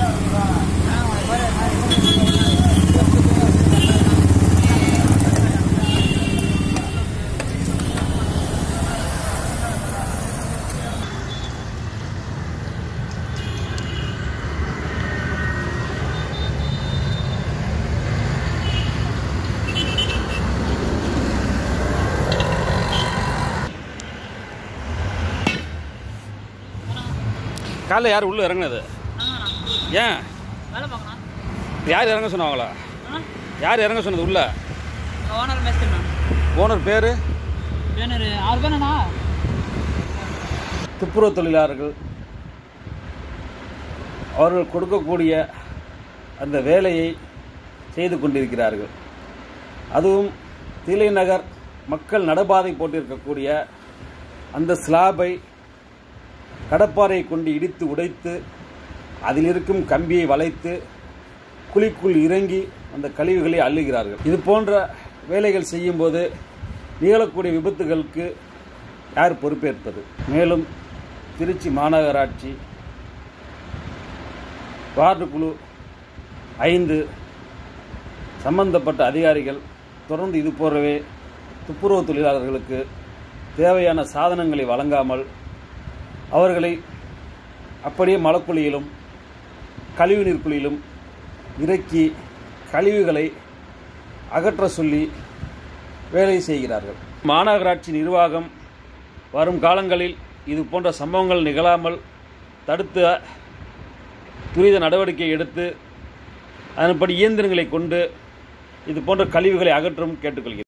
காலைல யார் உள்ளே இறங்குனது ஏன் வேலை பார்க்கணும் யார் இறங்க சொன்னாங்களா யார் இறங்க சொன்னது உள்ள ஓனர் மேஸ்திரி மேம் ஓனர் பேர் பேனர் ஆறு பேனா துப்புரவு தொழிலாளர்கள் அவர்கள் கொடுக்கக்கூடிய அந்த வேலையை செய்து கொண்டிருக்கிறார்கள் அதுவும் திலை நகர் மக்கள் நடைபாதை போட்டிருக்கக்கூடிய அந்த ஸ்லாபை கடப்பாரை கொண்டு இடித்து உடைத்து அதில் இருக்கும் கம்பியை வளைத்து குழிக்குள் இறங்கி அந்த கழிவுகளை அள்ளுகிறார்கள் இது போன்ற வேலைகள் செய்யும்போது நிகழக்கூடிய விபத்துகளுக்கு யார் பொறுப்பேற்பது மேலும் திருச்சி மாநகராட்சி வார்டு குழு ஐந்து சம்பந்தப்பட்ட அதிகாரிகள் தொடர்ந்து இது போலவே துப்புரவு தொழிலாளர்களுக்கு தேவையான சாதனங்களை வழங்காமல் அவர்களை அப்படியே மலக்குழியிலும் கழிவுநீர் குழியிலும் இறக்கி கழிவுகளை அகற்ற சொல்லி வேலை செய்கிறார்கள் மாநகராட்சி நிர்வாகம் வரும் காலங்களில் இது போன்ற சம்பவங்கள் நிகழாமல் தடுத்த துரித நடவடிக்கை எடுத்து அதன்படி இயந்திரங்களை கொண்டு இது போன்ற கழிவுகளை அகற்றும் கேட்டுக்கொள்கிறேன்